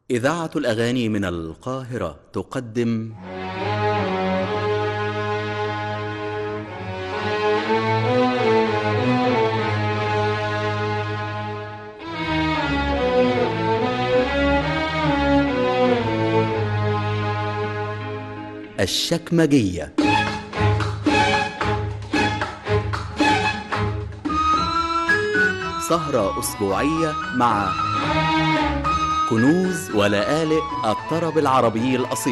إذاعة الأغاني من القاهرة تقدم الشكمجية سهرة أسبوعية مع كنوز ولآلئ الطرب العربي الأصيل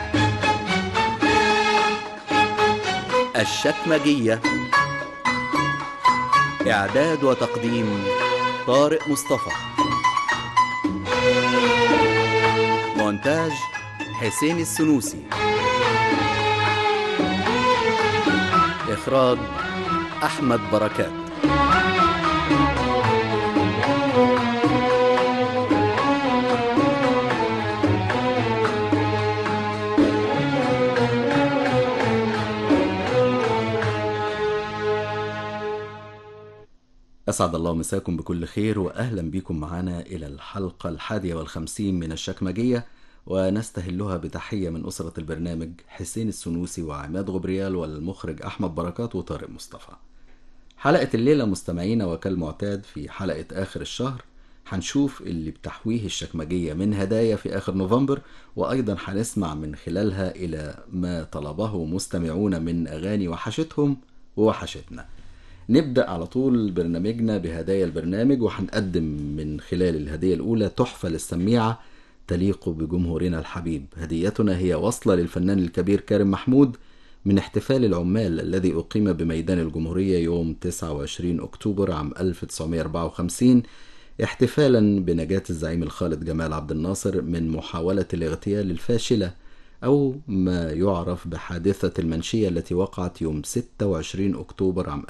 الشكمجية إعداد وتقديم طارق مصطفى مونتاج حسين السنوسي إخراج أحمد بركات أسعد الله مساكم بكل خير وأهلا بكم معنا إلى الحلقة الحادية والخمسين من الشكمجية ونستهلها بتحية من أسرة البرنامج حسين السنوسي وعماد غبريال والمخرج أحمد بركات وطارق مصطفى حلقة الليلة مستمعينا وكالمعتاد في حلقة آخر الشهر هنشوف اللي بتحويه الشكمجية من هدايا في آخر نوفمبر وأيضا هنسمع من خلالها إلى ما طلبه مستمعون من أغاني وحشتهم ووحشتنا نبدأ على طول برنامجنا بهدايا البرنامج وهنقدم من خلال الهدية الأولى تحفة للسميعة تليق بجمهورنا الحبيب هديتنا هي وصلة للفنان الكبير كارم محمود من احتفال العمال الذي أقيم بميدان الجمهورية يوم 29 أكتوبر عام 1954 احتفالا بنجاة الزعيم الخالد جمال عبد الناصر من محاولة الاغتيال الفاشلة أو ما يعرف بحادثة المنشية التي وقعت يوم 26 أكتوبر عام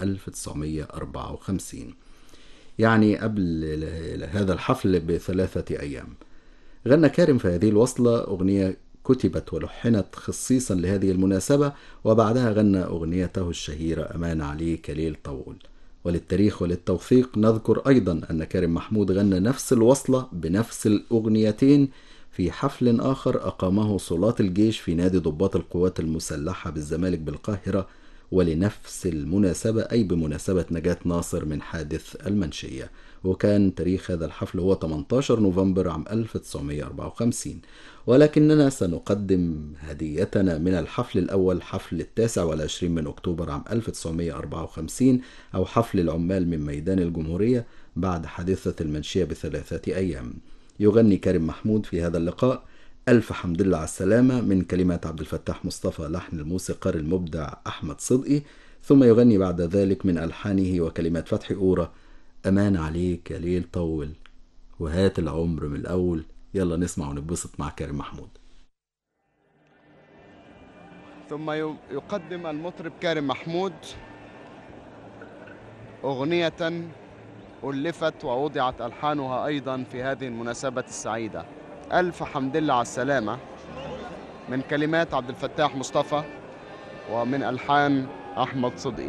1954 يعني قبل هذا الحفل بثلاثة أيام غنى كارم في هذه الوصلة أغنية كتبت ولحنت خصيصا لهذه المناسبة وبعدها غنى أغنيته الشهيرة أمان عليك ليل طول وللتاريخ وللتوثيق نذكر أيضا أن كارم محمود غنى نفس الوصلة بنفس الأغنيتين في حفل آخر أقامه صلاة الجيش في نادي ضباط القوات المسلحة بالزمالك بالقاهرة ولنفس المناسبة أي بمناسبة نجاة ناصر من حادث المنشية وكان تاريخ هذا الحفل هو 18 نوفمبر عام 1954 ولكننا سنقدم هديتنا من الحفل الأول حفل التاسع والعشرين من أكتوبر عام 1954 أو حفل العمال من ميدان الجمهورية بعد حادثة المنشية بثلاثة أيام يغني كريم محمود في هذا اللقاء ألف حمد لله على السلامة من كلمات عبد الفتاح مصطفى لحن الموسيقار المبدع أحمد صدقي ثم يغني بعد ذلك من ألحانه وكلمات فتحي أورا أمان عليك يا ليل طول وهات العمر من الأول يلا نسمع ونتبسط مع كريم محمود ثم يقدم المطرب كارم محمود أغنية ألفت ووضعت ألحانها أيضا في هذه المناسبة السعيدة ألف حمد لله على السلامة من كلمات عبد الفتاح مصطفى ومن ألحان أحمد صدقي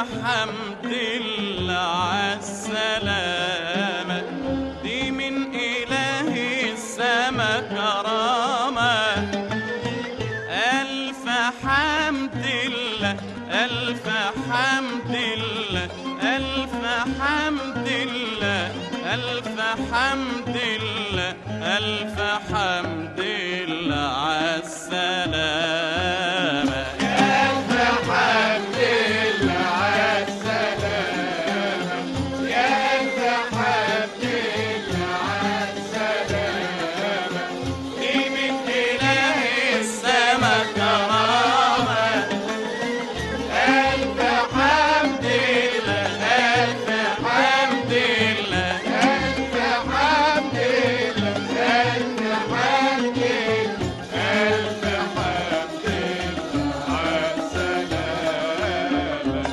حمد لله عالسلامة دي من إله السما كرامة ألف حمد لله ألف حمد لله ألف حمد لله ألف حمد لله ألف حمد لله عالسلامة دي من إله السما كرامة ألف حمد لله ألف حمد لله ألف حمد لله ألف حمد لله ألف حمد لله عالسلامة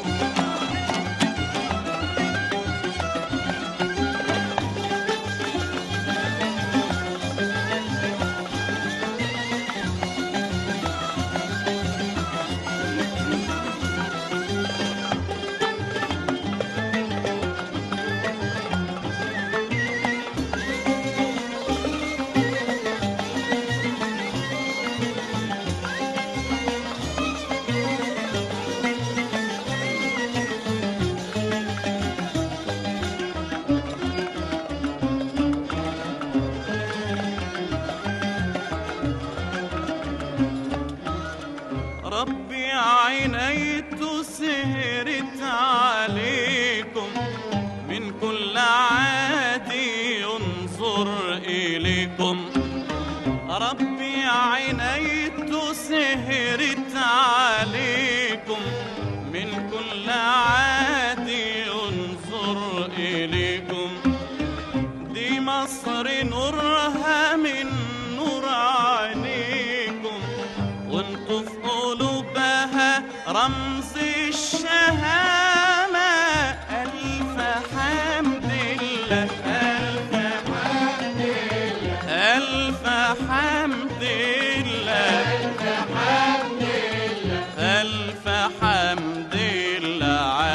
ربي عينيت سهرت عليكم من كل عادي ينظر إليكم ربي عينيت سهرت عليكم من كل عادي ينظر إليكم دي مصر نورها من نور عينيكم وانتوا في قلوبها رمز الشهامة ألف حمد لله ألف حمد لله ألف حمد لله ألف حمد لله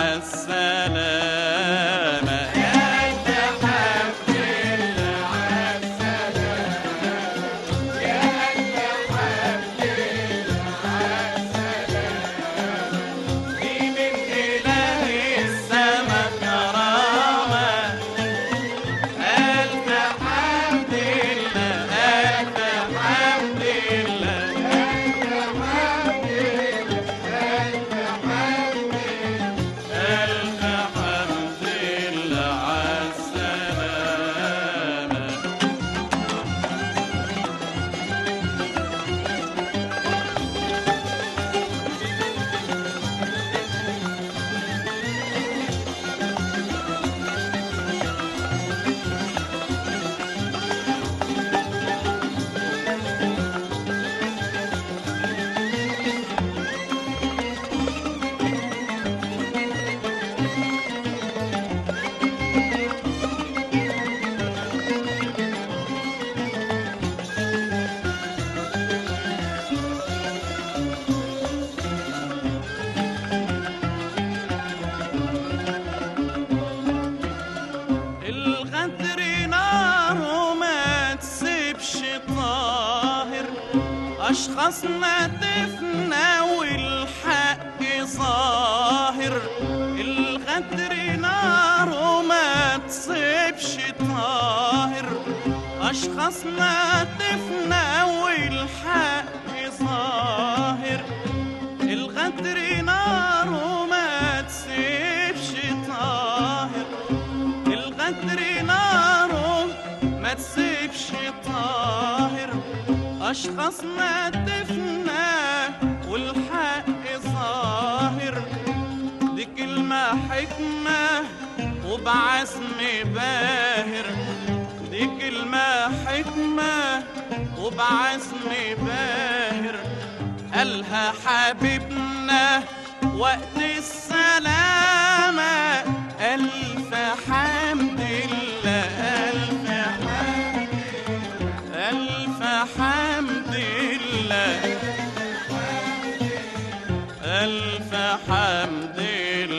عالسلامة ألف حمد لله دي من إله السما كرامة ألف حمد لله ألف حمد لله ألف حمد لله عالسلامة الغدر نار وما تسيبش طاهر أشخاصنا تفنى والحق ظاهر الغدر نار وما تسيبش طاهر أشخاصنا تفنى والحق ظاهر الغدر نار وما تسيبش طاهر الغدر ناره ما تسيبش طاهر أشخاصنا تفنى والحق ظاهر دي كلمة حكمة وبعزم باهر دي كلمة حكمة وبعزم باهر قالها حبيبنا وقت السلامة ألف حمد لله ألف حمد ألف حمد لله ألف حمد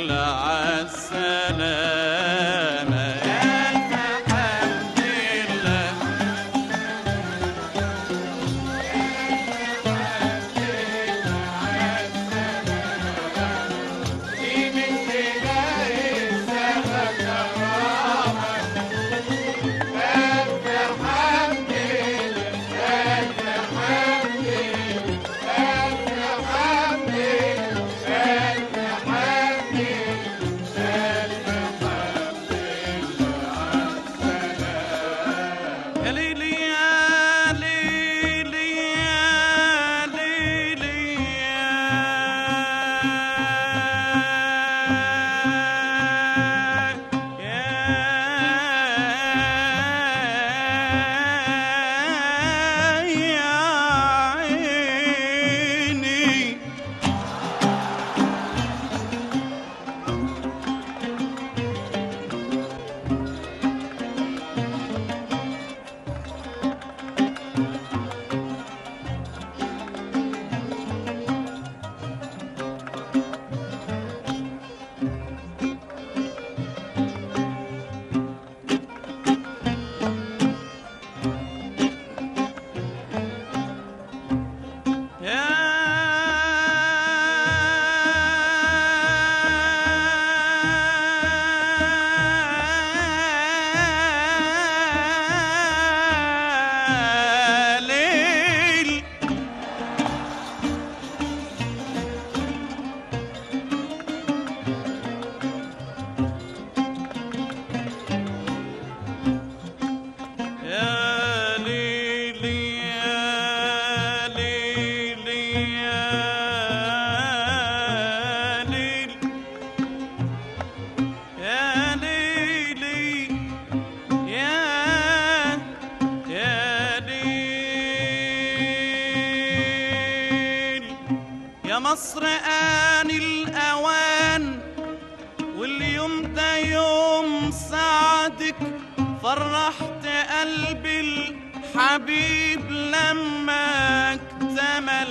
فرحت قلبي الحبيب لما اكتمل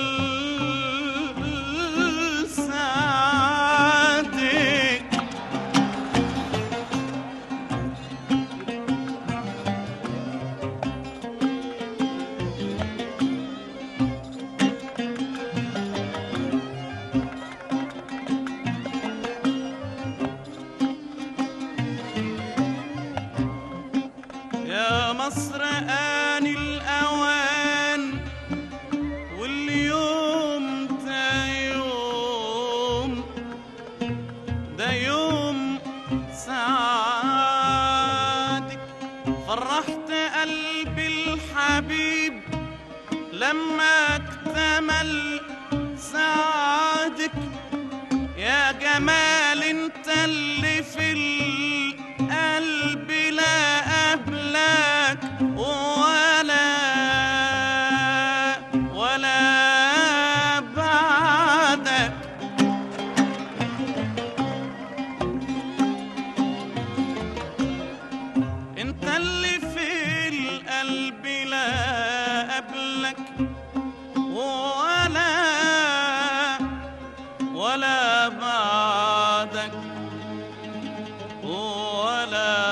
سعادك يا مصر آن الأوان واليوم ده يوم ده يوم سعادك فرحت قلبي الحبيب لما اكتمل سعادك يا جمال انت اللي في القلب لا قبلك ولا ولا بعدك انت اللي في القلب لا قبلك ولا ولا بعدك ولا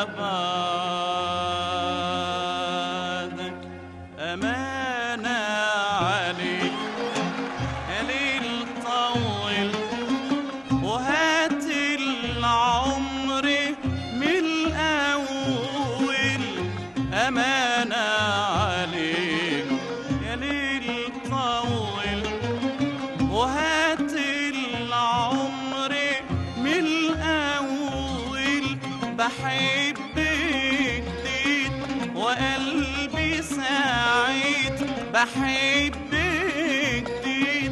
بعدك أمانة عليك يا ليل طول وهات العمر من الأول أمانة عليك يا ليل طول وهات العمر من الأول بحبك جديد وقلبي سعيد بحبك جديد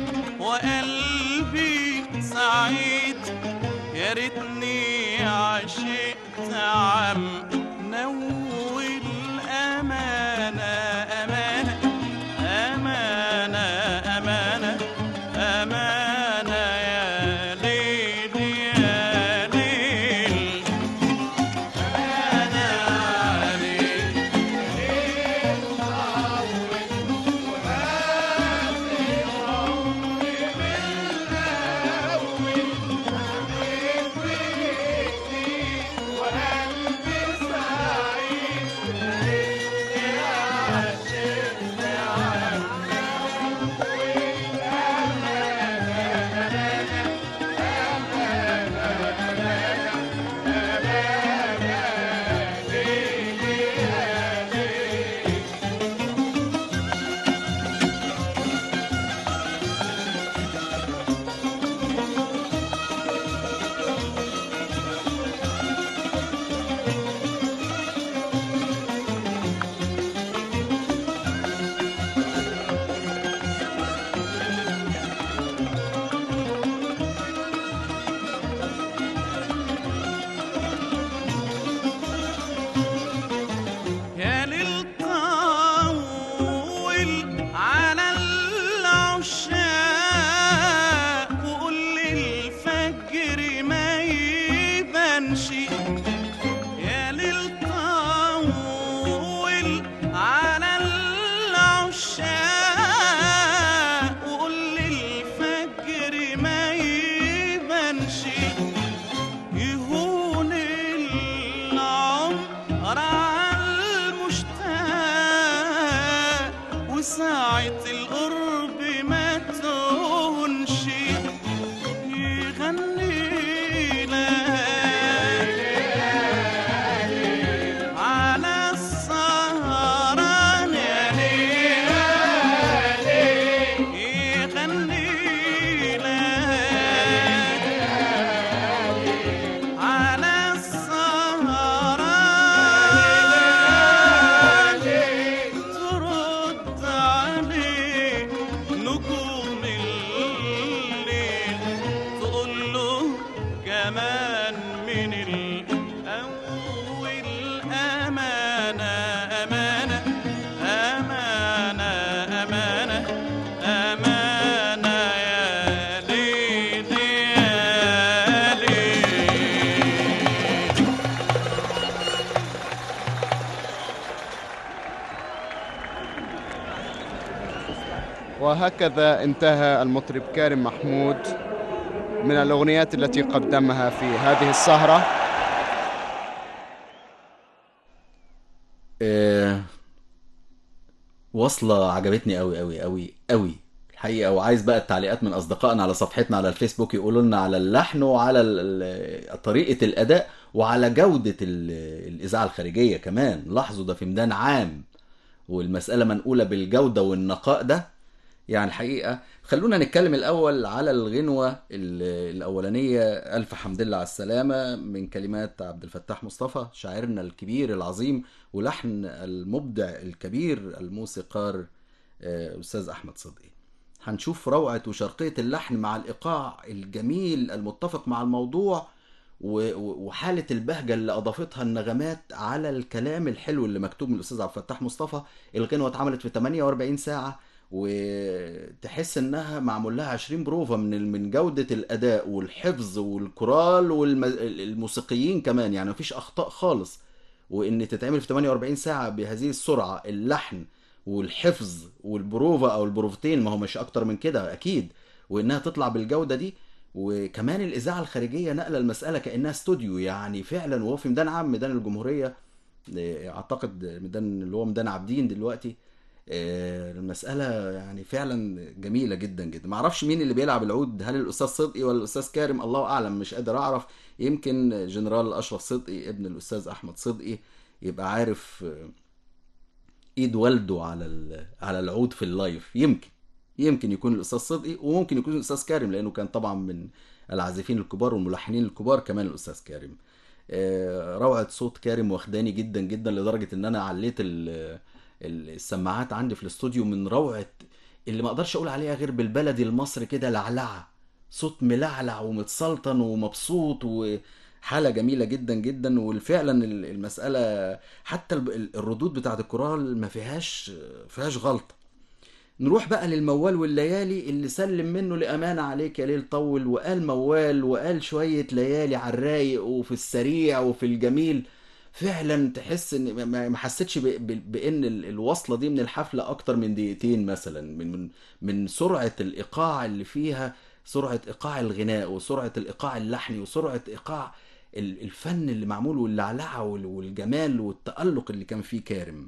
وقلبي سعيد يا ريتني عشقت عم نول أمانة أمانة أمانة أمانة أمانة يا ليل يا ليل أمانة عليك يا للطول على العشاق وقول للفجر ما يبانش يا للطول على العشاق وقول للفجر ما يبانش يهون العمر على المشتاق وساعة القرب ما تهونش يغني لك على السهران يا ليل يغني لك وهكذا انتهى المطرب كارم محمود من الأغنيات التي قدمها في هذه السهرة آه، وصلة عجبتني قوي قوي قوي قوي الحقيقة وعايز بقى التعليقات من أصدقائنا على صفحتنا على الفيسبوك يقولوا لنا على اللحن وعلى ال- ال- طريقة الأداء وعلى جودة ال- الإذاعة الخارجية كمان لاحظوا ده في ميدان عام والمسألة منقولة بالجودة والنقاء ده يعني الحقيقة خلونا نتكلم الأول على الغنوة ال- الأولانية ألف حمد لله على السلامة من كلمات عبد الفتاح مصطفى شاعرنا الكبير العظيم ولحن المبدع الكبير الموسيقار آه، أستاذ أحمد صدقي هنشوف روعة وشرقية اللحن مع الإيقاع الجميل المتفق مع الموضوع و- و- وحالة البهجة اللي أضافتها النغمات على الكلام الحلو اللي مكتوب من الأستاذ عبد الفتاح مصطفى الغنوة اتعملت في 48 ساعة وتحس انها معمول لها 20 بروفا من ال- من جودة الاداء والحفظ والكورال والموسيقيين كمان يعني مفيش اخطاء خالص وان تتعمل في 48 ساعة بهذه السرعة اللحن والحفظ والبروفا او البروفتين ما هو مش اكتر من كده اكيد وانها تطلع بالجودة دي وكمان الاذاعة الخارجية نقل المسألة كأنها استوديو يعني فعلا وهو في ميدان عام ميدان الجمهورية اعتقد ميدان اللي هو ميدان عابدين دلوقتي آه، المسألة يعني فعلا جميلة جدا جدا معرفش مين اللي بيلعب العود هل الأستاذ صدقي ولا الأستاذ كارم الله أعلم مش قادر أعرف يمكن جنرال أشرف صدقي ابن الأستاذ أحمد صدقي يبقى عارف آه، إيد والده على ال- على العود في اللايف يمكن يمكن يكون الأستاذ صدقي وممكن يكون الأستاذ كارم لأنه كان طبعا من العازفين الكبار والملحنين الكبار كمان الأستاذ كارم آه، روعة صوت كارم واخداني جدا جدا لدرجة ان انا عليت ال- ال- السماعات عندي في الاستوديو من روعة اللي ما اقدرش اقول عليها غير بالبلدي المصري كده لعلعة صوت ملعلع ومتسلطن ومبسوط وحالة جميلة جدا جدا وفعلا ال- المسألة حتى الب- ال- الردود بتاعت الكورال ما فيهاش فيهاش غلطة نروح بقى للموال والليالي اللي سلم منه لأمانة عليك يا ليل طول وقال موال وقال شوية ليالي على الرايق وفي السريع وفي الجميل فعلا تحس ان ما- ما ما حسيتش ب- ب- بان ال- الوصله دي من الحفله اكتر من دقيقتين مثلا من من من سرعه الايقاع اللي فيها سرعه ايقاع الغناء وسرعه الايقاع اللحني وسرعه ايقاع ال- الفن اللي معمول واللعلعه وال- والجمال والتالق اللي كان فيه كارم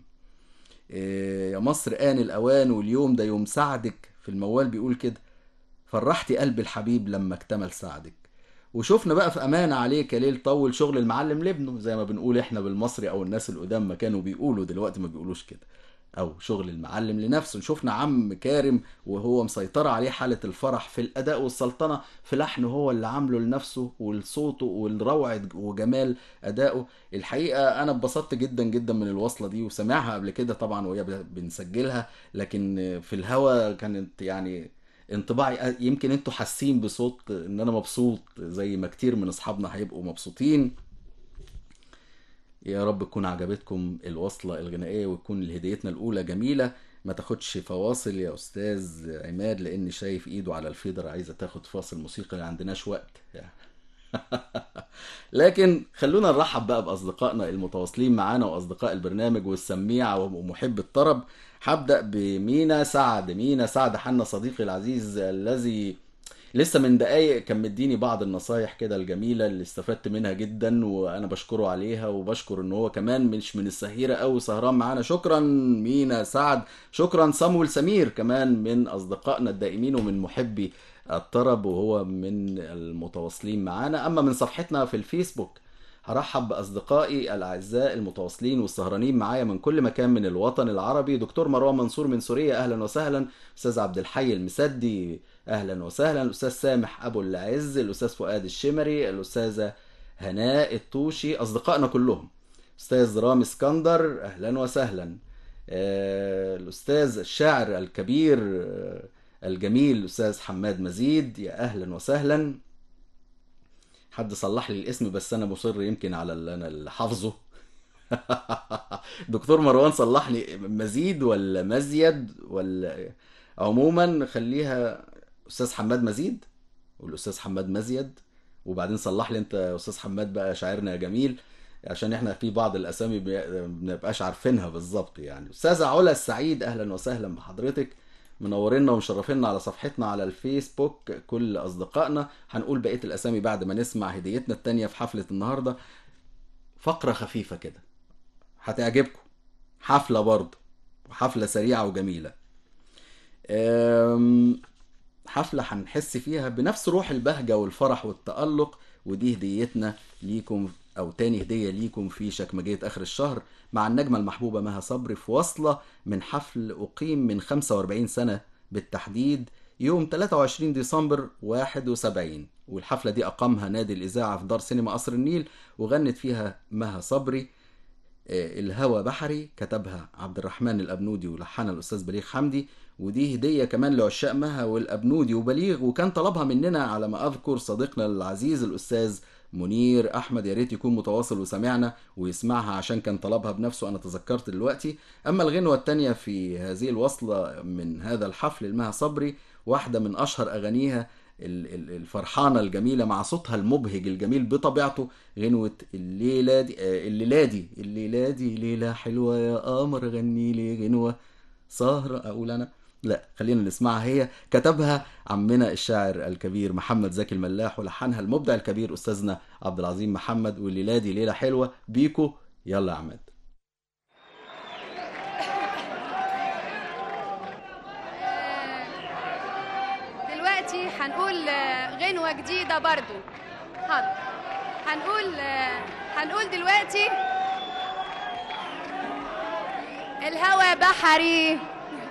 إيه، يا مصر آن الأوان واليوم ده يوم سعدك في الموال بيقول كده فرحتي قلب الحبيب لما اكتمل سعدك وشفنا بقى في أمانة عليك يا ليل طول شغل المعلم لابنه زي ما بنقول احنا بالمصري أو الناس القدام ما كانوا بيقولوا دلوقتي ما بيقولوش كده أو شغل المعلم لنفسه شفنا عم كارم وهو مسيطرة عليه حالة الفرح في الأداء والسلطنة في لحن هو اللي عامله لنفسه والصوته والروعة وجمال أدائه الحقيقة أنا اتبسطت جدا جدا من الوصلة دي وسمعها قبل كده طبعا وهي بنسجلها لكن في الهوا كانت يعني انطباعي يمكن انتوا حاسين بصوت ان انا مبسوط زي ما كتير من اصحابنا هيبقوا مبسوطين يا رب تكون عجبتكم الوصلة الغنائية وتكون هديتنا الأولى جميلة ما تاخدش فواصل يا أستاذ عماد لأني شايف إيده على الفيدر عايزة تاخد فاصل موسيقي ما عندناش وقت لكن خلونا نرحب بقى بأصدقائنا المتواصلين معانا وأصدقاء البرنامج والسميع ومحب الطرب هبدأ بمينا سعد مينا سعد حنا صديقي العزيز الذي لسه من دقايق كان مديني بعض النصايح كده الجميلة اللي استفدت منها جدا وانا بشكره عليها وبشكر ان هو كمان مش من السهيرة قوي سهران معانا شكرا مينا سعد شكرا صامويل سمير كمان من اصدقائنا الدائمين ومن محبي الطرب وهو من المتواصلين معانا اما من صفحتنا في الفيسبوك هرحب باصدقائي الاعزاء المتواصلين والسهرانين معايا من كل مكان من الوطن العربي دكتور مروان منصور من سوريا اهلا وسهلا استاذ عبد الحي المسدي اهلا وسهلا الاستاذ سامح ابو العز الاستاذ فؤاد الشمري الاستاذه هناء الطوشي اصدقائنا كلهم استاذ رامي اسكندر اهلا وسهلا آه، الاستاذ الشاعر الكبير آه، الجميل الاستاذ حماد مزيد يا اهلا وسهلا حد صلح لي الاسم بس انا مصر يمكن على اللي انا اللي حافظه دكتور مروان صلح لي مزيد ولا مزيد ولا عموما خليها استاذ حماد مزيد والاستاذ حماد مزيد وبعدين صلح لي انت يا استاذ حماد بقى شاعرنا يا جميل عشان احنا في بعض الاسامي بي- ما بنبقاش عارفينها بالظبط يعني استاذه علا السعيد اهلا وسهلا بحضرتك منورينا ومشرفينا على صفحتنا على الفيسبوك كل اصدقائنا هنقول بقيه الاسامي بعد ما نسمع هديتنا التانية في حفله النهارده فقره خفيفه كده هتعجبكم حفله برضه وحفله سريعه وجميله أم، حفله هنحس فيها بنفس روح البهجه والفرح والتالق ودي هديتنا ليكم او تاني هديه ليكم في شكمجيه اخر الشهر مع النجمه المحبوبه مها صبري في وصله من حفل اقيم من 45 سنه بالتحديد يوم 23 ديسمبر 71 والحفله دي اقامها نادي الاذاعه في دار سينما قصر النيل وغنت فيها مها صبري آه، الهوى بحري كتبها عبد الرحمن الأبنودي ولحنها الأستاذ بليغ حمدي ودي هدية كمان لعشاق مها والأبنودي وبليغ وكان طلبها مننا على ما أذكر صديقنا العزيز الأستاذ منير أحمد يا ريت يكون متواصل وسمعنا ويسمعها عشان كان طلبها بنفسه أنا تذكرت دلوقتي أما الغنوة التانية في هذه الوصلة من هذا الحفل لمها صبري واحدة من أشهر أغانيها ال- ال- الفرحانة الجميلة مع صوتها المبهج الجميل بطبيعته غنوة الليلة دي آه، الليلة دي الليلة دي ليلة حلوة يا قمر غني لي غنوة سهرة أقول أنا لا خلينا نسمعها هي كتبها عمنا الشاعر الكبير محمد زكي الملاح ولحنها المبدع الكبير أستاذنا عبد العظيم محمد والليلة دي ليلة حلوة بيكو يلا يا عماد دلوقتي هنقول آه، غنوة جديدة برضو حاضر هنقول آه، هنقول دلوقتي الهوى بحري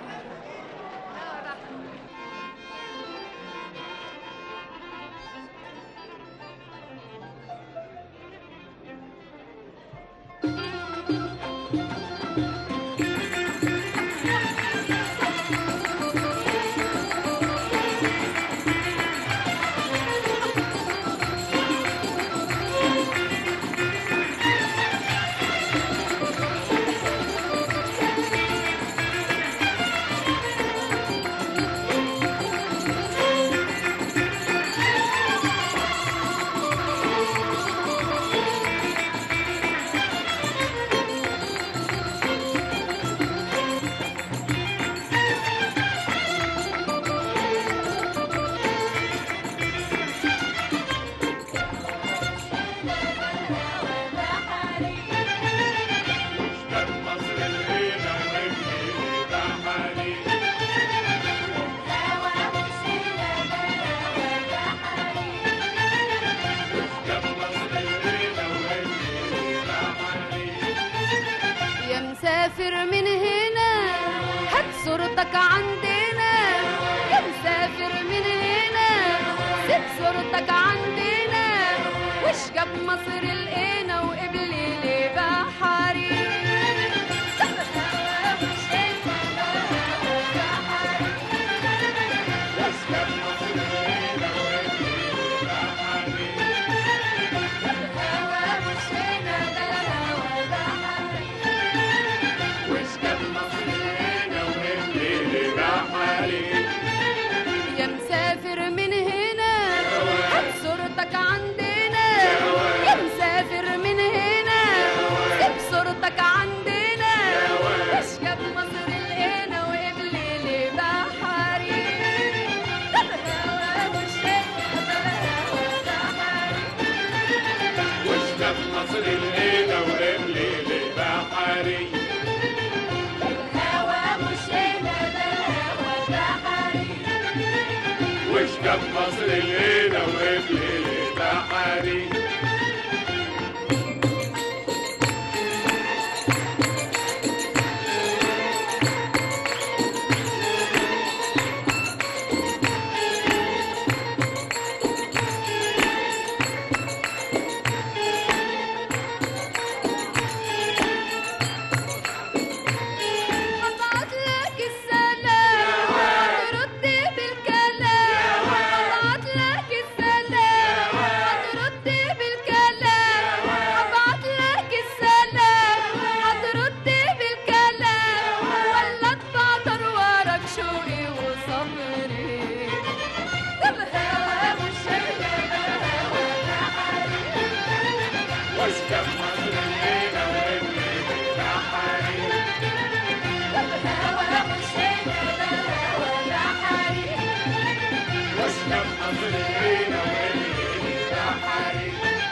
يا مسافر من هنا هات صورتك عندنا يا مسافر من هنا سيب صورتك عندنا وش جاب مصر لقينا وقبلي لي بحري يا مسافر من هنا هات صورتك عندنا يا مسافر من هنا سيب صورتك عندنا وش جاب مصر لقينا وقبلي لي بحري ده الهوا والشتا ده الهوا بحري الهوا والشتا ده الهوا بحري واشكب مصر الليلة وقبل بحري هبعت لك السلام هترد بالكلام هبعت لك السلام هترد بالكلام هبعت لك السلام هترد بالكلام ولا اتبعتر وراك شوقي وصبري ده الهوا والشيلة ده الهوا واشكب مصر الليلة وقبل بحري الهوا والشيلة ده الهوا مصر الليلة والليل تحرير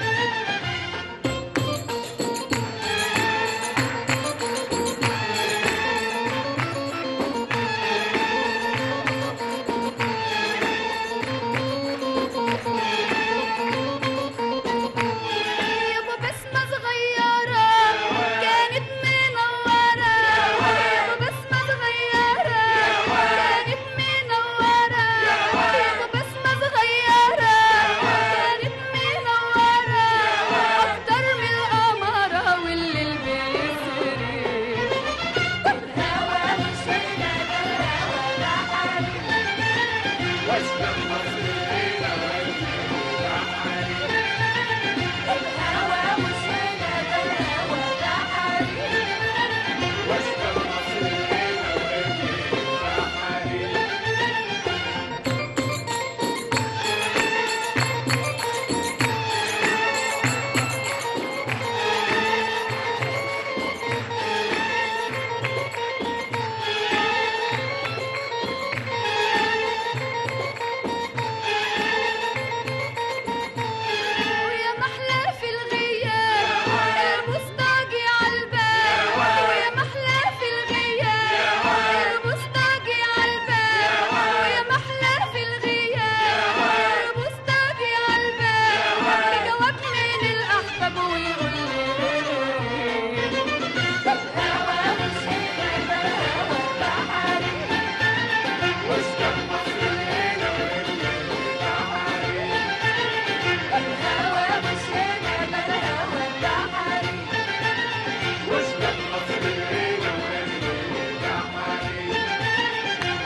يابا بسمة صغيرة كانت منورة يابا بسمة صغيرة كانت منورة يابا بسمة صغيرة كانت منورة أكتر من القمرة والليل بيسري الهوا مش هنا ده الهوا ده حبيبي واسلم مصر الليلة والليل تحرير الهوا مش هنا ده الهوا ده حبيبي واسلم مصر الليلة والليل تحرير ويا محلى في الغياب المستاجي عالباب ويا محلى في الغياب المستاجي عالباب ويا محلى في الغياب المستاجي عالباب جواب من الأحباب ويقول لي الهوى مش هنا ده الهوى ده حبيبي واسلم مصر الليلة والليل تحرير الهوى مش هنا ده الهوى ده حبيبي واسلم مصر الليلة والليل تحرير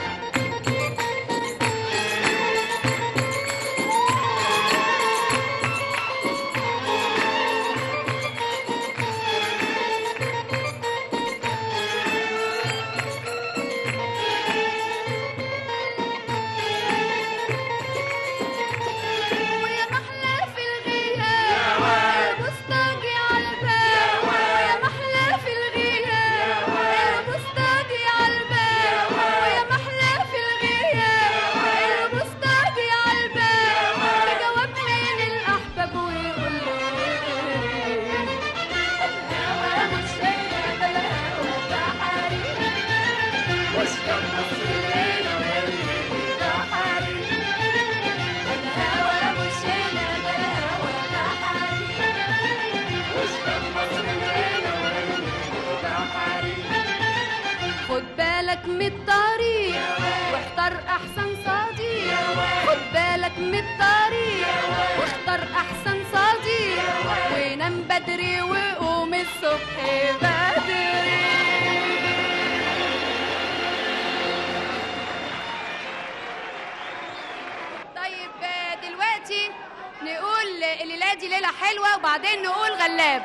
ويا محلى في الغياب المستاجي عالباب ويا محلى في الغياب المستاجي عالباب ويا محلى في الغياب المستاجي عالباب جواب من الأحباب ويقول لي الهوى مش هنا ده الهوى ده حبيبي واسلم مصر الليلة والليل ده حبيبي الهوى مش هنا ده الهوى ده حبيبي واسلم مصر الليلة والليل تحرير خد بالك من الطريق واختار احسن صديق خد بالك من الطريق واختار احسن صديق ونام بدري وقوم الصبح بدري طيب آه، دلوقتي نقول الليله دي ليله حلوه وبعدين نقول غلاب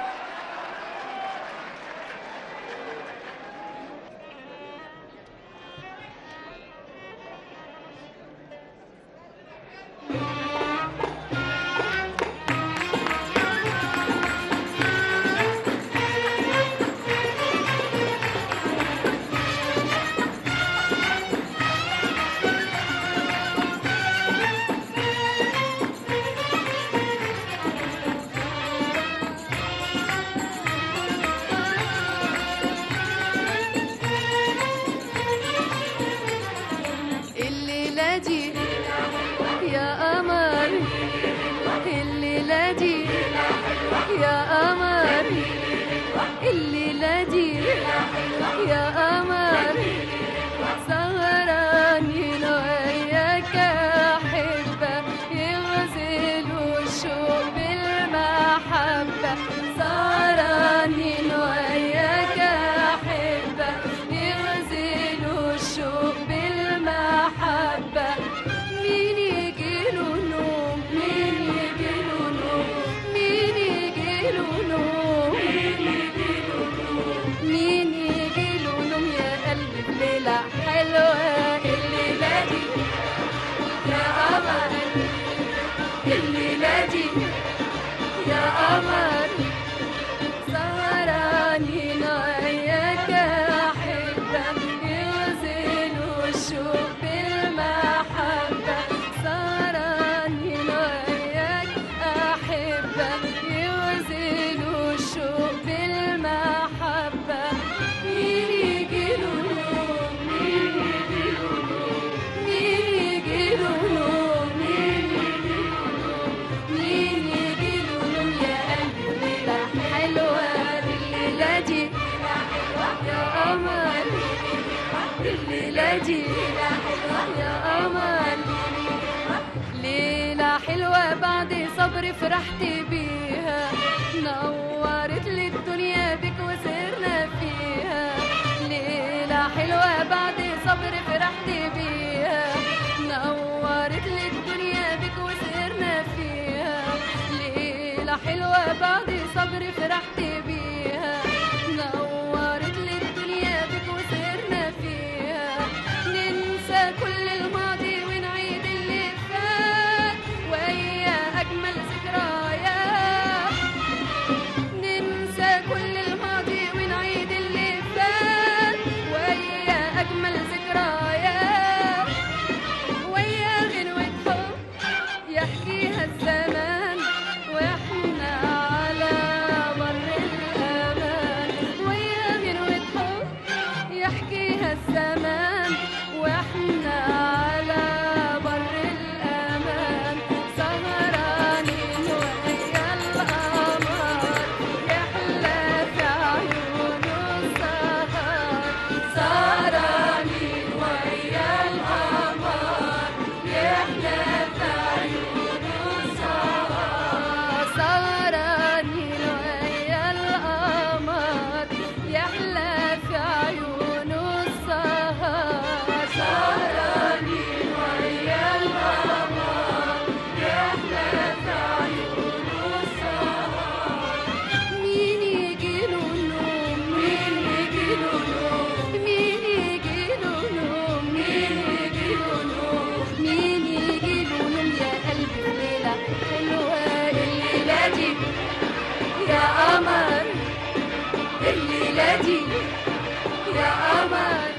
الليلة دي يا قمر الليلة دي يا قمر الليلة دي يا قمر سهرانين وياك أحبة يغزلوا الشوق بالمحبة سهرانين وياك أحبة يغزلوا الشوق بالمحبة مين يجيله نوم مين يجيله نوم مين يجيله نوم مين يجيله نوم يا قلبي في ليلة حلوة الليلة دي يا قمر الليلة دي يا قمر أحبة يغزلوا الشوق بالمحبة مين يجيله نوم مين يجيله نوم مين يجيله نوم مين يجيله نوم مين يجيله نوم يا قلبي ليلة حلوة الليلة دي يا قمر الليلة دي يا قمر ليلة حلوة بعد صبر فرحت بيها نورت لي الدنيا بك وسرنا فيها ليلة حلوة بعد صبر فرحت بيها نورت لي الدنيا بك وسرنا فيها ليلة حلوة بعد صبر فرحت بيها نورت لي الدنيا بك وسرنا فيها ننسى كل الماضي ونعيد اللي فات ويا أجمل ذكريات ننسى كل الماضي ونعيد اللي فات ويا أجمل ذكريات ويا غنوة حب يحكيها الزمان واحنا على بر الأمان ويا غنوة حب يحكيها الزمان واحنا على بر الأمان سهرانين ويا القمر يحلى في عيونه السهر سهرانين ويا القمر يحلى في عيونه السهر سهرانين ويا القمر يحلى في عيونه السهر سهرانين ويا القمر يحلى في عيونه السهر مين يجيله نوم مين يجيله نوم مين يجيله نوم مين يجيله نوم مين يجيله نوم يا قلبي ليلة حلوة الليلة دي يا قمر الليلة دي يا قمر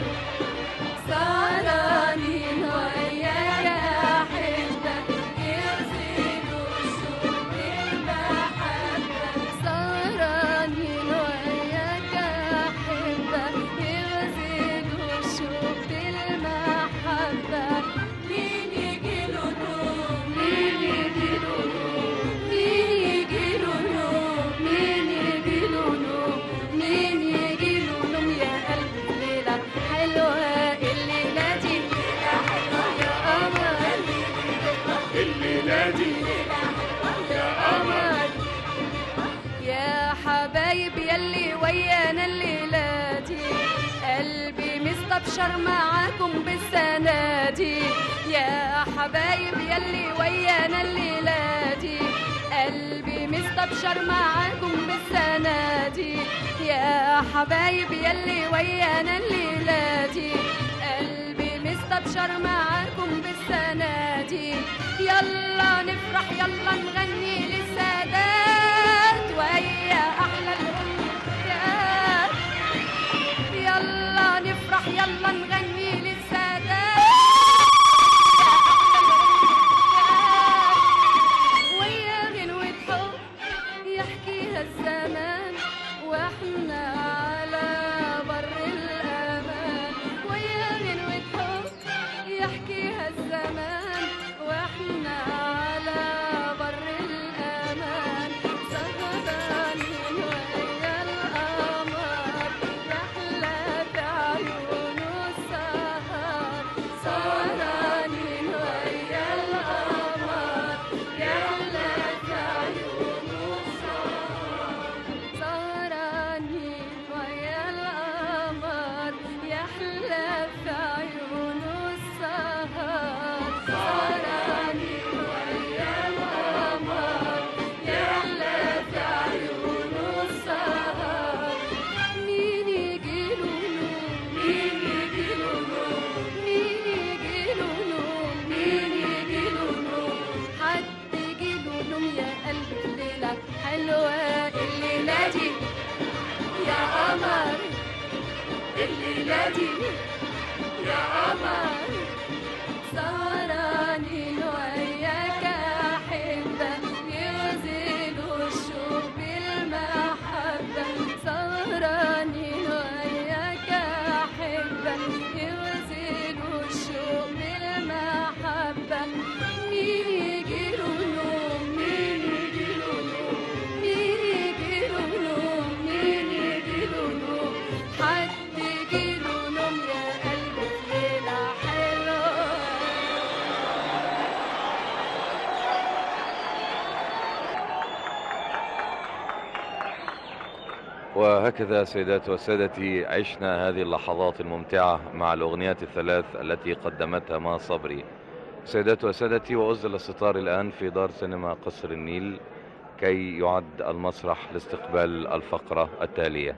سهرانين وياك أحبة يغزلوا الشوق بالمحبة سهرانين وياك أحبة يغزلوا الشوق بالمحبة مين يجيله نوم مين يجيله نوم مين يجيله نوم مين يجيله نوم مين يجيله نوم يا قلبي ليلة حلوة الليلة دي يا قمر الليلة دي يا قمر يا حبايب يلي ويانا الليلة دي قلبي مستبشر معاكم بالسنة دي يا حبايب يلي ويانا الليلة دي قلبي مستبشر معاكم بالسنة دي يا حبايب يلي ويانا الليلة دي قلبي مستبشر معاكم بالسنة دي يلا نفرح يلا نغني للسادات ويا أحلى الأمنيات يلا نفرح يلا نغني للسادات ويا غنوة حب يحكيها الزمان واحنا على بر الأمان ويا غنوة حب يحكيها الزمان واحنا على بر الأمان سهرانين ويا القمر يحلى في عيونه السهر سهرانين ويا القمر يحلى في عيونه السهر سهرانين ويا القمر يحلى في عيونه السهر سهرانين ويا القمر يحلى في عيونه السهر مين يجيله نوم مين يجيله نوم مين يجيله نوم مين يجيله نوم حد يجيله نوم يا قلبي الليلة حلوة الليلة دي يا قمر الليلة دي يا قمر سهرانين وياك أحبة يغزلوا وهكذا سيداتي وسادتي عشنا هذه اللحظات الممتعة مع الأغنيات الثلاث التي قدمتها ما صبري سيداتي وسادتي وأزل الستار الآن في دار سينما قصر النيل كي يعد المسرح لاستقبال الفقرة التالية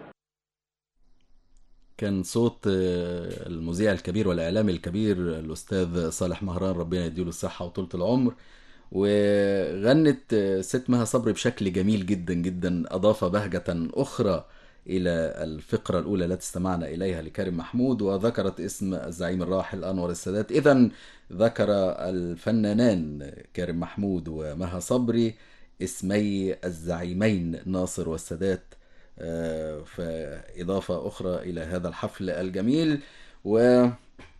كان صوت آه، المذيع الكبير والإعلامي الكبير الأستاذ صالح مهران ربنا يديله الصحة وطولة العمر وغنت آه، ست مها صبري بشكل جميل جدا جدا أضاف بهجة أخرى إلى الفقرة الأولى التي استمعنا إليها لكريم محمود وذكرت اسم الزعيم الراحل أنور السادات إذا ذكر الفنانان كريم محمود ومها صبري اسمي الزعيمين ناصر والسادات آه، فإضافة أخرى إلى هذا الحفل الجميل و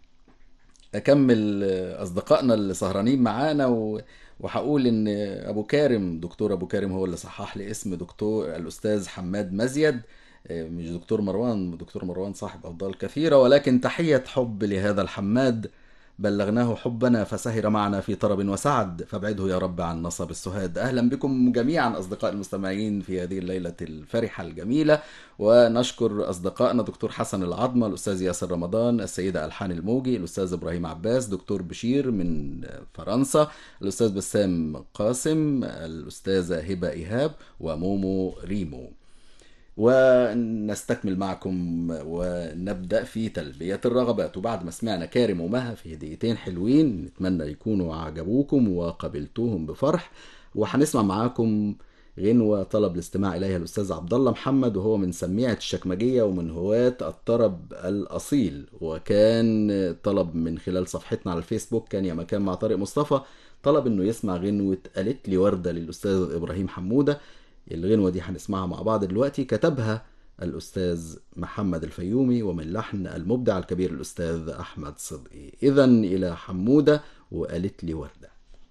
أكمل أصدقائنا اللي سهرانين معانا و... وهقول إن أبو كارم دكتور أبو كارم هو اللي صحح لي اسم دكتور الأستاذ حماد مزيد آه، مش دكتور مروان دكتور مروان صاحب أفضال كثيرة ولكن تحية حب لهذا الحماد بلغناه حبنا فسهر معنا في طرب وسعد فابعده يا رب عن نصب السهاد أهلا بكم جميعا أصدقاء المستمعين في هذه الليلة الفرحة الجميلة ونشكر أصدقائنا دكتور حسن العظمة الأستاذ ياسر رمضان السيدة ألحان الموجي الأستاذ إبراهيم عباس دكتور بشير من فرنسا الأستاذ بسام قاسم الأستاذة هبة إيهاب ومومو ريمو ونستكمل معكم ونبدأ في تلبية الرغبات وبعد ما سمعنا كارم ومها في هديتين حلوين نتمنى يكونوا عجبوكم وقبلتوهم بفرح وهنسمع معاكم غنوة طلب الاستماع إليها الأستاذ عبد الله محمد وهو من سميعة الشكمجية ومن هواة الطرب الأصيل وكان طلب من خلال صفحتنا على الفيسبوك كان يا مكان مع طارق مصطفى طلب انه يسمع غنوة قالت لي وردة للأستاذ إبراهيم حمودة الغنوة دي هنسمعها مع بعض دلوقتي كتبها الأستاذ محمد الفيومي ومن لحن المبدع الكبير الأستاذ أحمد صدقي إذا إلى حمودة وقالت لي وردة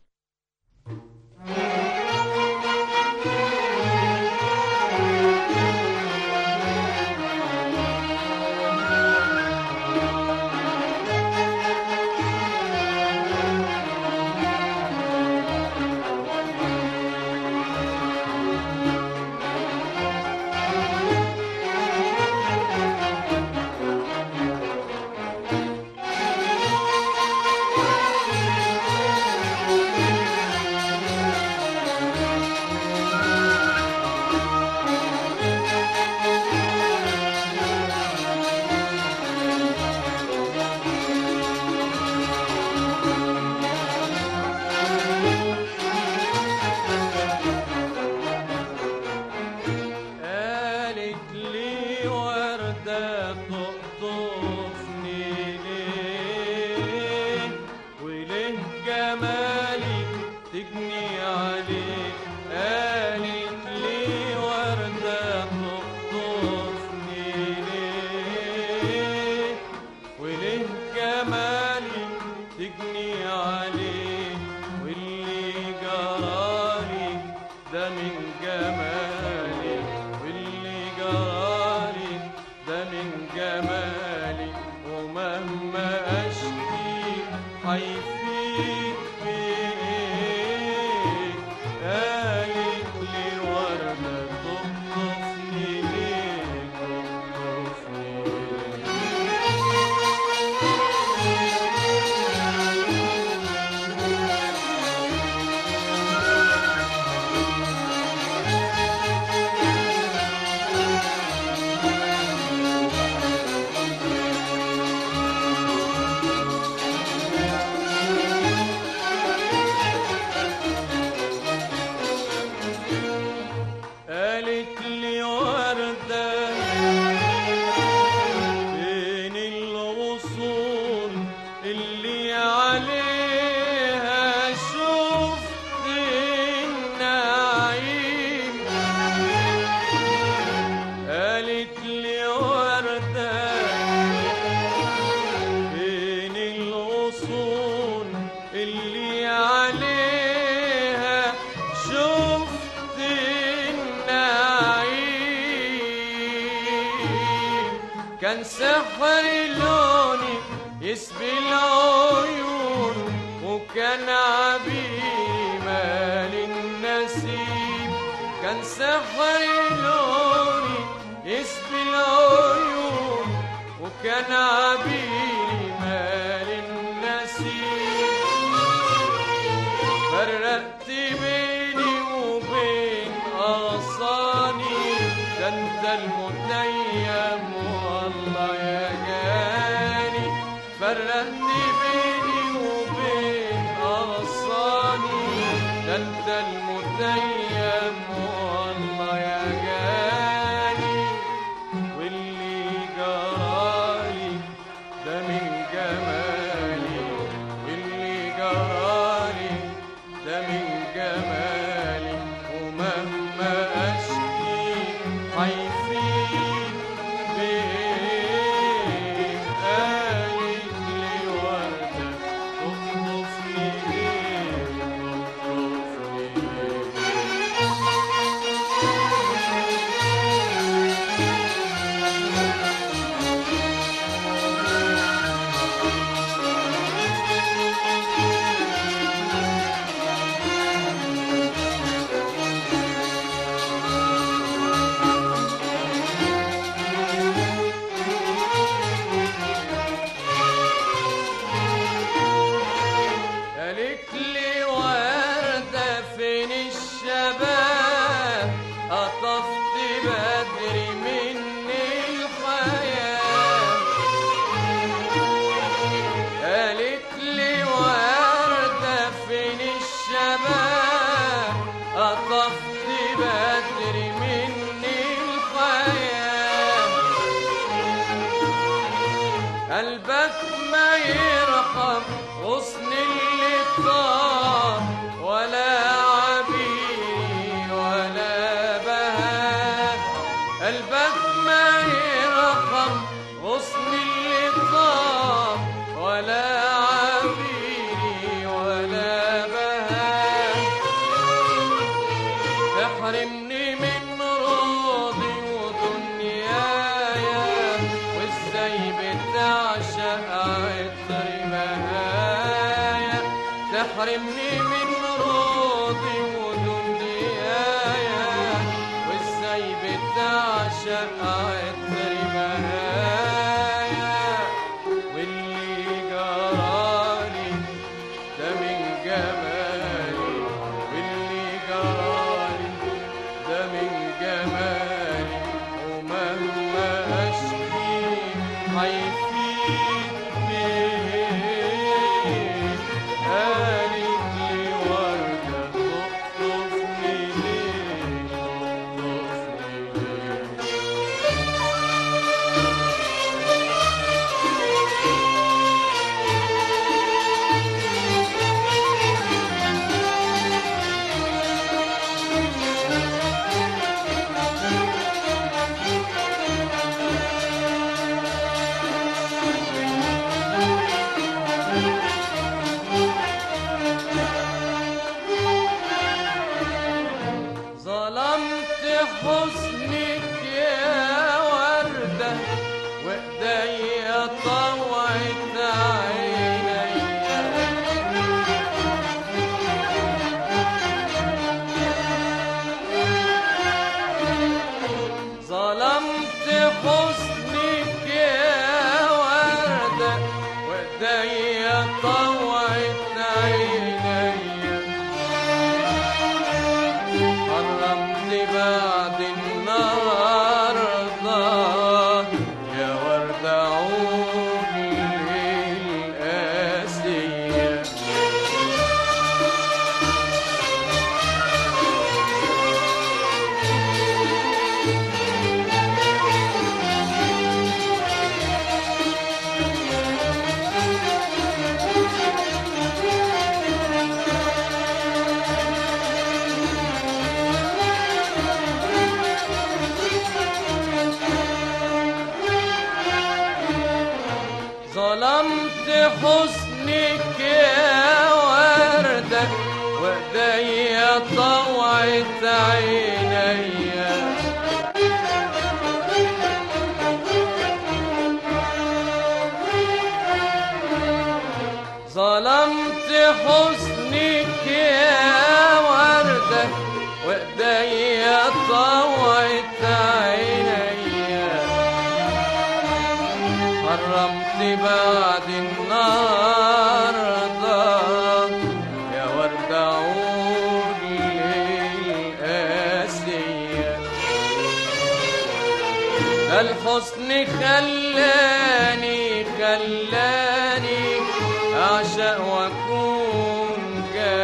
قالت لي وردة تقطفني ليه وليه جمالي تجني عليه قالت لي وردة تقطفني ليه وليه جمالي تجني عليه واللي جرالي ده من جمالي واللي جرالي ده من جمالي ومهما اشكي هيفيد بايه قالت لي وردة تقطفني ليه تقطفني ليه قالت لي وردة بين الغصون اللي عليها شفت النعيم قالت لي وردة بين الغصون اللي عليها شفت النعيم كان سحر لوني يسبي العيون وكان عبيمة للنسيم كان سحر لوني يسبي العيون وكان عبيري مال النسيم فرقت بيني وبين أغصاني ده انت المتيم والله يا جاني فرقت بيني وبين أغصاني ده انت المتيم والله يا جاني واللي جرالي ده من جمالي واللي جرالي ده من جمالي ومهما اشكي هيفيد بيه قالت لي وردة تخطفني ليه تخطفني ليه قالت لي وردة فين الشباب قطفت بدري من الحياة قالت لي وردة فين الشباب قطفت بدري من الحياة قلبك ما يرحم غصن اللي طار ولا عبير ولا بهاء قلبك ما يرحم غصن اللي طار ولا عبير ولا بهاء تحرمني من راضي ودنيايا وازاي بتعشق عطر مهايا تحرمني من راضي ودنيايا وازاي بتعشق عطر مهايا واللي جرالي ده من جمالي واللي جرالي ده من جمالي ومهما اشكي هيفيد بيه قالت لي وردة تخطفني ليه تخطفني ليه ظلمت حسنك يا وردة وإيديا طوعت عيني ظلمت حسنك يا وردة وإيديا طوعت عيني حرمت بعد النهاردة يا ورد عود للقاسية ظلمت حسنك يا وردة وإيديا طوعت عيني ظلمت حسنك يا وردة وإيديا طوعت عيني ده الحسن خلاني خلاني أعشق وأكون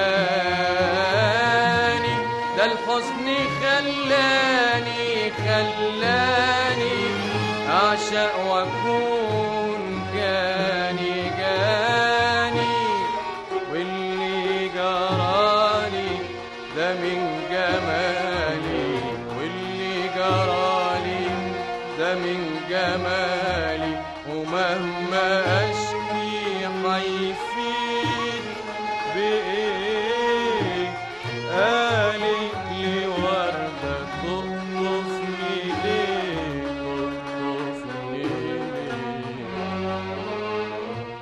جاني ده الحزن خلاني خلاني أعشق وأكون جاني جاني واللي جرالي ده من جمالي واللي جرالي ده من جمالي ومهما أشكي حيفيد بإيه قالت لي وردة تقطفني ليه تقطفني ليه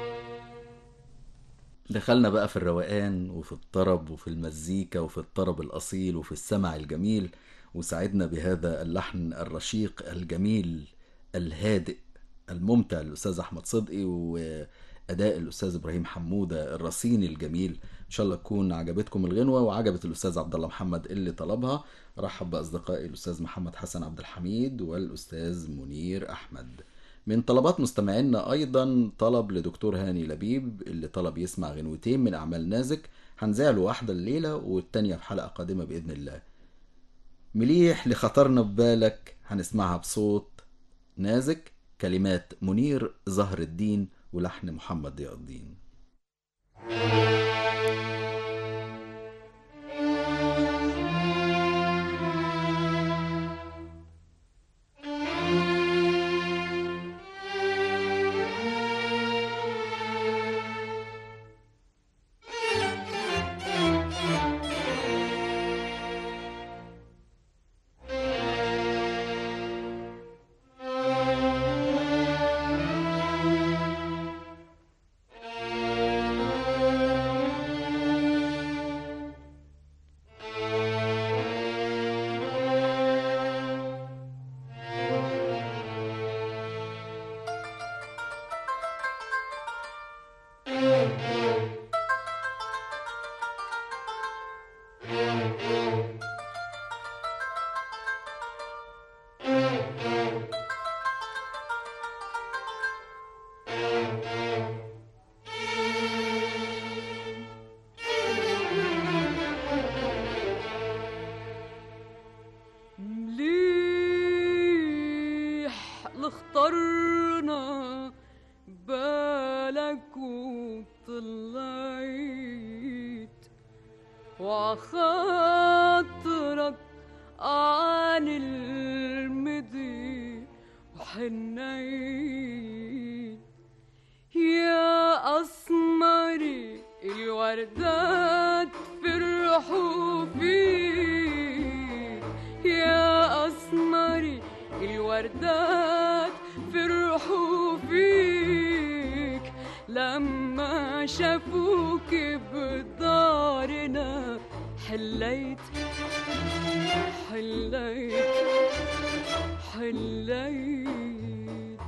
دخلنا بقى في الروقان وفي الطرب وفي المزيكا وفي الطرب الأصيل وفي السمع الجميل وسعدنا بهذا اللحن الرشيق الجميل الهادئ الممتع للأستاذ أحمد صدقي وأداء الأستاذ إبراهيم حمودة الرصيني الجميل إن شاء الله تكون عجبتكم الغنوة وعجبت الأستاذ عبد الله محمد اللي طلبها رحب بأصدقائي الأستاذ محمد حسن عبد الحميد والأستاذ منير أحمد من طلبات مستمعينا ايضا طلب لدكتور هاني لبيب اللي طلب يسمع غنوتين من اعمال نازك هنذيع له واحده الليله والتانيه في حلقه قادمه باذن الله مليح لخطرنا ببالك هنسمعها بصوت نازك كلمات منير زهر الدين ولحن محمد ضياء الدين مليح لخطرنا بالك وطلعت وعخاطرك عن المضي وحنيت يا أسمري الوردات فرحوا فيك يا أسمري الوردات فرحوا فيك لما شافوك بدارنا حليت حليت حليت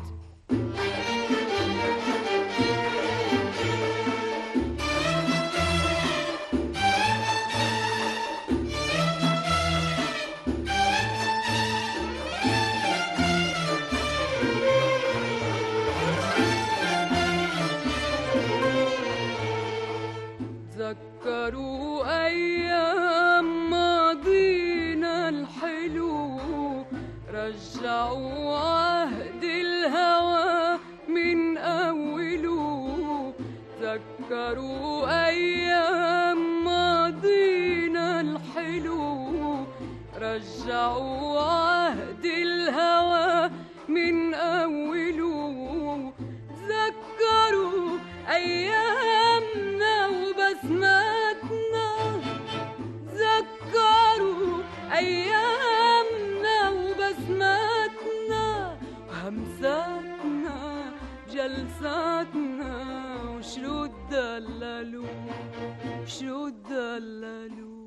تذكروا أيام ماضينا الحلو رجعوا عهد الهوى من أوله تذكروا أيام ماضينا الحلو رجعوا عهد الهوى من أوله تذكروا أيامنا وبسماتنا تذكروا أيامنا وبسماتنا وهمساتنا بجلساتنا وشو دللوا شو دللوا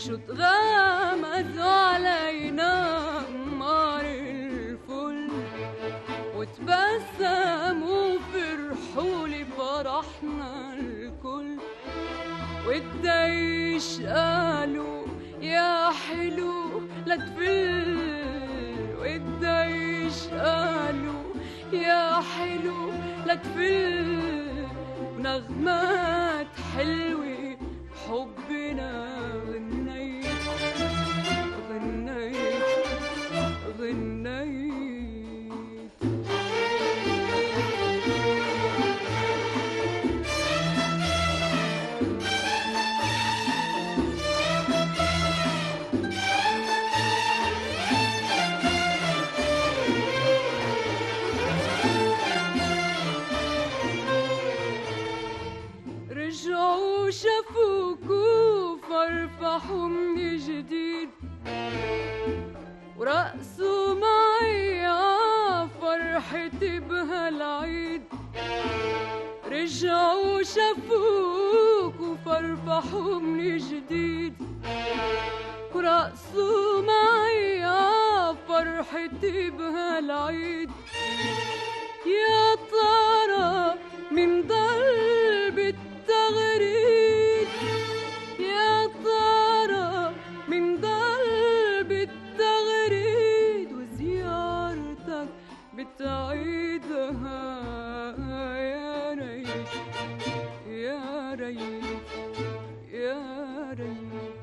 شو تغمز علينا قمر الفل وتبسموا وفرحوا لفرحنا الكل والديش قالوا يا حلو لا تفل والديش قالوا يا حلو لا تفل ونغمات حلوة حبنا غنيت غنيت غنيت رجعوا شافوك وفرفحوا من جديد ورقصوا معي ع فرحتي بهالعيد رجعوا شافوك وفرفحوا من جديد ورقصوا معي ع فرحتي بهالعيد يا ترى من ضل بالتغريد يا ترى من ضل بالتغريد وزيارتك بتعيدها يا ريت يا ريت يا ريت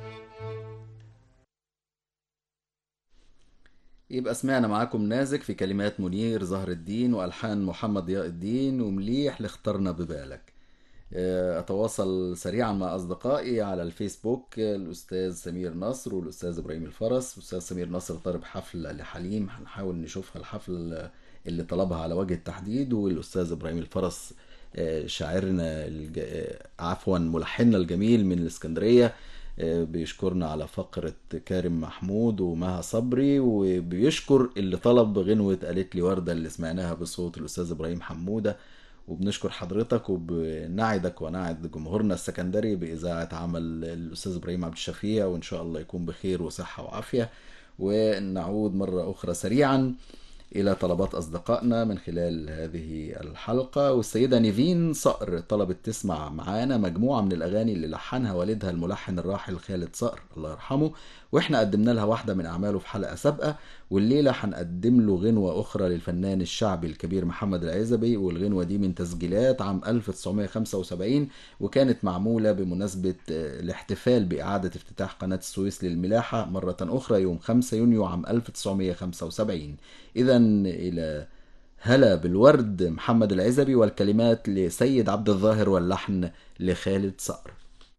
يبقى سمعنا معاكم نازك في كلمات منير زهر الدين والحان محمد ضياء الدين ومليح اللي اخترنا ببالك آه، اتواصل سريعا مع اصدقائي على الفيسبوك آه، الاستاذ سمير نصر والاستاذ ابراهيم الفرس الاستاذ سمير نصر طالب حفل لحليم هنحاول نشوفها الحفل اللي طلبها على وجه التحديد والاستاذ ابراهيم الفرس آه، شاعرنا الج... آه، عفوا ملحننا الجميل من الاسكندريه آه، بيشكرنا على فقرة كارم محمود ومها صبري وبيشكر اللي طلب غنوة قالت لي وردة اللي سمعناها بصوت الأستاذ إبراهيم حمودة وبنشكر حضرتك وبنعدك ونعد جمهورنا السكندري بإذاعة عمل الأستاذ إبراهيم عبد الشفيع وإن شاء الله يكون بخير وصحة وعافية ونعود مرة أخرى سريعا إلى طلبات أصدقائنا من خلال هذه الحلقة والسيدة نيفين صقر طلبت تسمع معانا مجموعة من الأغاني اللي لحنها والدها الملحن الراحل خالد صقر الله يرحمه وإحنا قدمنا لها واحدة من أعماله في حلقة سابقة والليلة هنقدم له غنوة أخرى للفنان الشعبي الكبير محمد العزبي والغنوة دي من تسجيلات عام 1975 وكانت معمولة بمناسبة آه، الاحتفال بإعادة افتتاح قناة السويس للملاحة مرة أخرى يوم 5 يونيو عام 1975 إذا إلى هلا بالورد محمد العزبي والكلمات لسيد عبد الظاهر واللحن لخالد صقر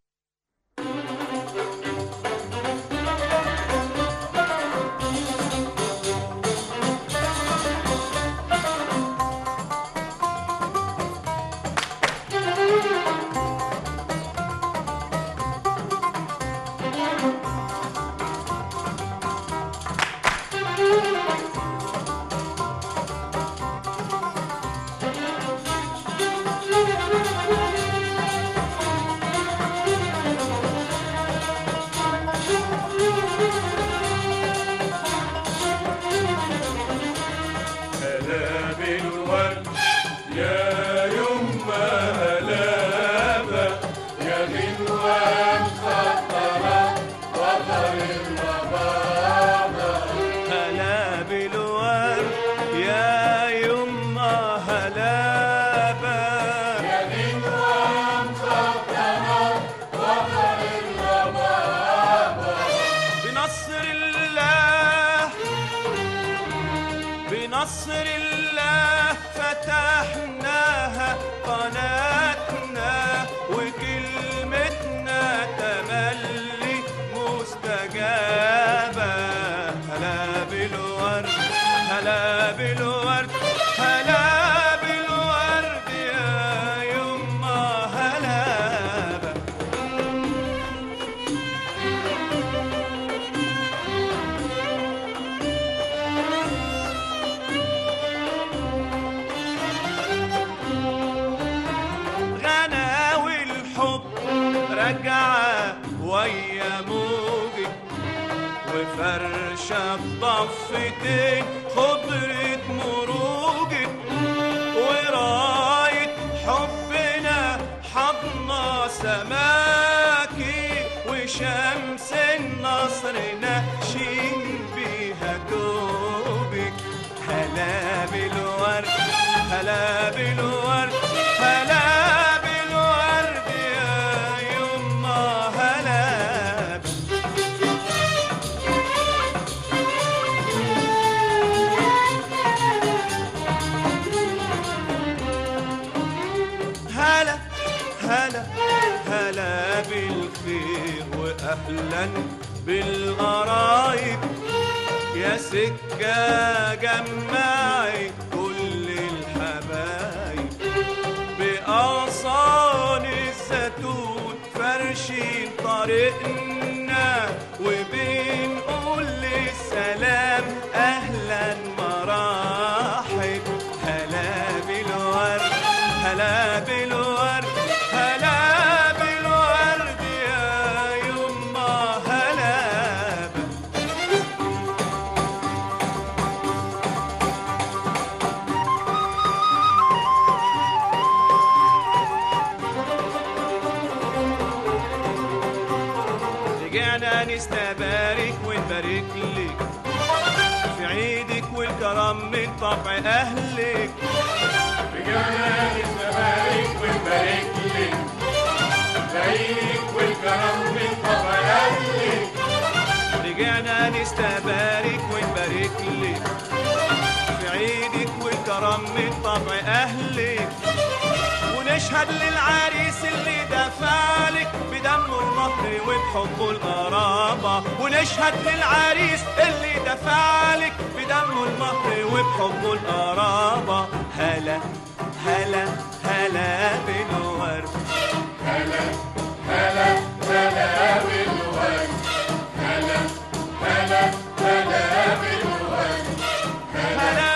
هلا بالورد يا يما هلابة يا غنوة مخطرة وطر الربابة هلا بالورد يا يما هلابة يا غنوة مخطرة وطر الربابة بنصر الله بنصر الله فتحناها قناتنا وكلمتنا تملي مستجابة هلا بالورد هلا بالورد هلا بالورد يا يما هلابة وفرشة ضفتين خضرة مروجة وراية حبنا حضنا سماكي وشمس النصر نقشين بيها كوبك هلا بالورد هلا بالورد هلا بالورد يا يما هلا بال- هلا هلا هلا بالخير واهلا بالقرايب يا سكة جمعي كل الحبايب بأغصان الزيتون فرشين طريقنا وبنقول للسلام أهلا مراحب هلا بالورد هلا بالورد هلا بالورد يا يما هلا بال- رجعنا نستبارك ونبارك لك في عيدك والكرم من طبع اهلك رجعنا نستبارك ونبارك لك زيك والكرم من طبع أهلك رجعنا نستبارك ونبارك لك في عيدك والكرم من طبع اهلك ونشهد للعريس اللي دفعلك بدمه المهر وبحبه القرابة ونشهد للعريس اللي دفعلك بدمه المهر وبحبه القرابة هلا هلا هلا بالورد هلا هلا هلا بالورد هلا هلا هلا بالورد هلا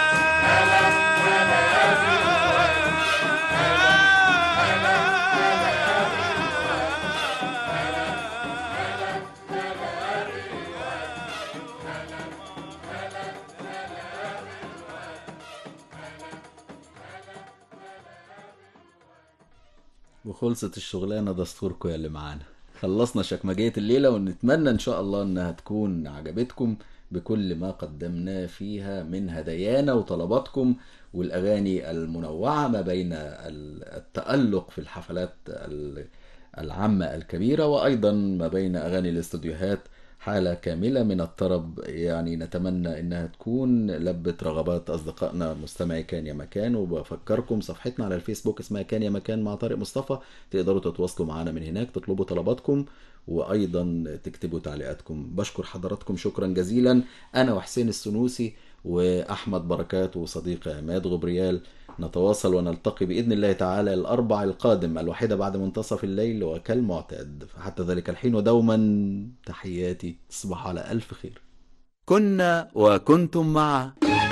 وخلصت الشغلانه دستوركم يا اللي معانا خلصنا شكمجية الليلة ونتمنى إن شاء الله إنها تكون عجبتكم بكل ما قدمناه فيها من هدايانا وطلباتكم والأغاني المنوعة ما بين ال- التألق في الحفلات ال- العامة الكبيرة وأيضا ما بين أغاني الاستوديوهات حالة كاملة من الطرب يعني نتمنى إنها تكون لبت رغبات أصدقائنا مستمعي كان يا مكان وبفكركم صفحتنا على الفيسبوك اسمها كان يا مكان مع طارق مصطفى تقدروا تتواصلوا معنا من هناك تطلبوا طلباتكم وأيضا تكتبوا تعليقاتكم بشكر حضراتكم شكرا جزيلا أنا وحسين السنوسي وأحمد بركات وصديقي عماد غبريال نتواصل ونلتقي بإذن الله تعالى الأربع القادم الواحدة بعد منتصف الليل وكالمعتاد فحتى ذلك الحين ودوما تحياتي تصبحوا على ألف خير كنا وكنتم مع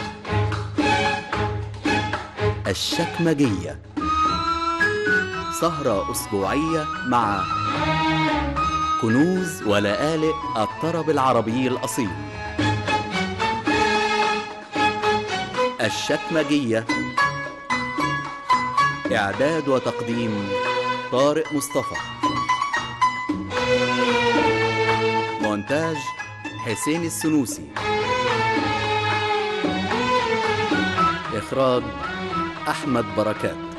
الشكمجية سهرة أسبوعية مع كنوز ولآلئ الطرب العربي الأصيل الشكمجية إعداد وتقديم طارق مصطفى مونتاج حسين السنوسي إخراج أحمد بركات